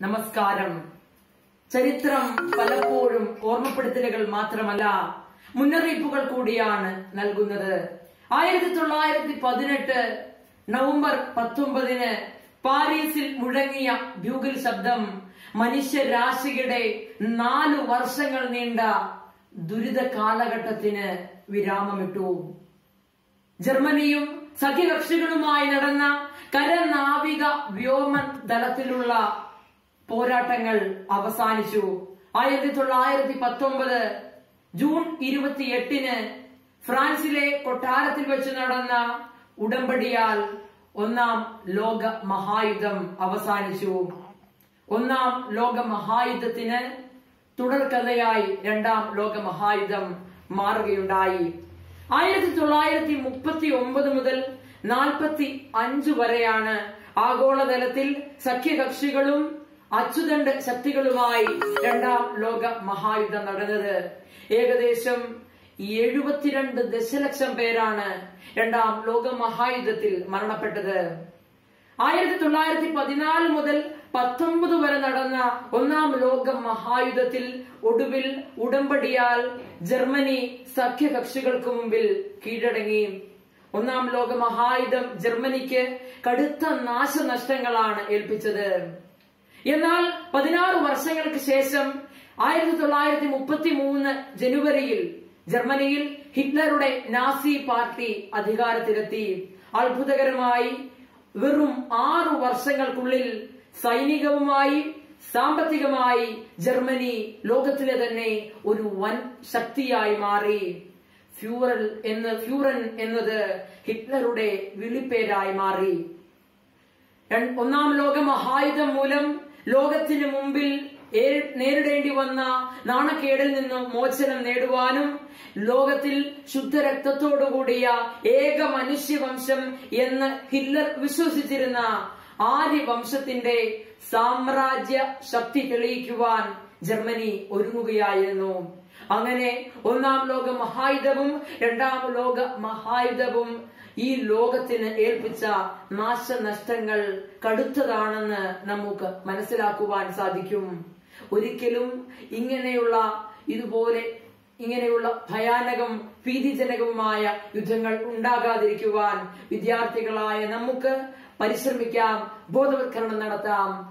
നമസ്കാരം ചരിത്രം പലപ്പോഴും ഓർമ്മപ്പെടുത്തലുകൾ മാത്രമല്ല മുന്നറിയിപ്പുകൾ കൂടിയാണ് നൽകുന്നത് ആയിരത്തി തൊള്ളായിരത്തി പതിനെട്ട് നവംബർ പത്തൊമ്പതിന് പാരീസിൽ മുഴങ്ങിയ ബ്യൂഗൽ ശബ്ദം മനുഷ്യരാശിയുടെ നാലു വർഷങ്ങൾ നീണ്ട ദുരിത കാലഘട്ടത്തിന് വിരാമമിട്ടു ജർമ്മനിയും സഖ്യകക്ഷികളുമായി നടന്ന കരനാവിക വ്യോമ ദളത്തിലുള്ള പോരാട്ടങ്ങൾ അവസാനിച്ചു ആയിരത്തി തൊള്ളായിരത്തി പത്തൊമ്പത് ജൂൺ ഇരുപത്തിയെട്ടിന് ഫ്രാൻസിലെ കൊട്ടാരത്തിൽ വെച്ച് നടന്ന ഉടമ്പടിയാൽ ഒന്നാം ലോക മഹായുദ്ധം അവസാനിച്ചു ഒന്നാം ലോക മഹായുദ്ധത്തിന് തുടർക്കഥയായി രണ്ടാം ലോക മഹായുദ്ധം മാറുകയുണ്ടായി ആയിരത്തി തൊള്ളായിരത്തി മുപ്പത്തി ഒമ്പത് മുതൽ നാൽപ്പത്തി അഞ്ച് വരെയാണ് ആഗോളതലത്തിൽ സഖ്യകക്ഷികളും അച്ചുതണ്ട് ശക്തികളുമായി രണ്ടാം ലോക മഹായുദ്ധം നടന്നത് ഏകദേശം എഴുപത്തിരണ്ട് ദശലക്ഷം പേരാണ് രണ്ടാം ലോക മഹായുദ്ധത്തിൽ മരണപ്പെട്ടത് ആയിരത്തി തൊള്ളായിരത്തി പതിനാല് മുതൽ പത്തൊമ്പത് വരെ നടന്ന ഒന്നാം ലോക മഹായുദ്ധത്തിൽ ഒടുവിൽ ഉടമ്പടിയാൽ ജർമ്മനി സഖ്യകക്ഷികൾക്ക് മുമ്പിൽ കീഴടങ്ങി ഒന്നാം ലോക മഹായുദ്ധം ജർമ്മനിക്ക് കടുത്ത നാശനഷ്ടങ്ങളാണ് ഏൽപ്പിച്ചത് എന്നാൽ പതിനാറ് വർഷങ്ങൾക്ക് ശേഷം ആയിരത്തി തൊള്ളായിരത്തി മുപ്പത്തി മൂന്ന് ജനുവരിയിൽ ജർമ്മനിയിൽ ഹിറ്റ്ലറുടെ നാസി പാർട്ടി അധികാരത്തിലെത്തി അത്ഭുതകരമായി വെറും ആറു വർഷങ്ങൾക്കുള്ളിൽ സൈനികവുമായി സാമ്പത്തികമായി ജർമ്മനി ലോകത്തിലെ തന്നെ ഒരു വൻ ശക്തിയായി മാറി ഫ്യൂറൽ എന്ന് ഫ്യൂറൻ എന്നത് ഹിറ്റ്ലറുടെ വിളിപ്പേരായി മാറി രണ്ട് ഒന്നാം ലോക മഹായുധം മൂലം ലോകത്തിന് മുമ്പിൽ ഏ- നേരിടേണ്ടി വന്ന നാണക്കേടിൽ നിന്നും മോചനം നേടുവാനും ലോകത്തിൽ ശുദ്ധരക്തത്തോടുകൂടിയ ഏക മനുഷ്യവംശം എന്ന് ഹിറ്റ്ലർ വിശ്വസിച്ചിരുന്ന ആര്യവംശത്തിന്റെ സാമ്രാജ്യ ശക്തി തെളിയിക്കുവാൻ ജർമ്മനി ഒരുങ്ങുകയായിരുന്നു അങ്ങനെ ഒന്നാം ലോക മഹായുധവും രണ്ടാം ലോക മഹായുധവും ഈ ലോകത്തിന് ഏൽപ്പിച്ച നാശനഷ്ടങ്ങൾ കടുത്തതാണെന്ന് നമുക്ക് മനസ്സിലാക്കുവാൻ സാധിക്കും ഒരിക്കലും ഇങ്ങനെയുള്ള ഇതുപോലെ ഇങ്ങനെയുള്ള ഭയാനകം ഭീതിജനകവുമായ യുദ്ധങ്ങൾ ഉണ്ടാകാതിരിക്കുവാൻ വിദ്യാർത്ഥികളായ നമുക്ക് പരിശ്രമിക്കാം ബോധവൽക്കരണം നടത്താം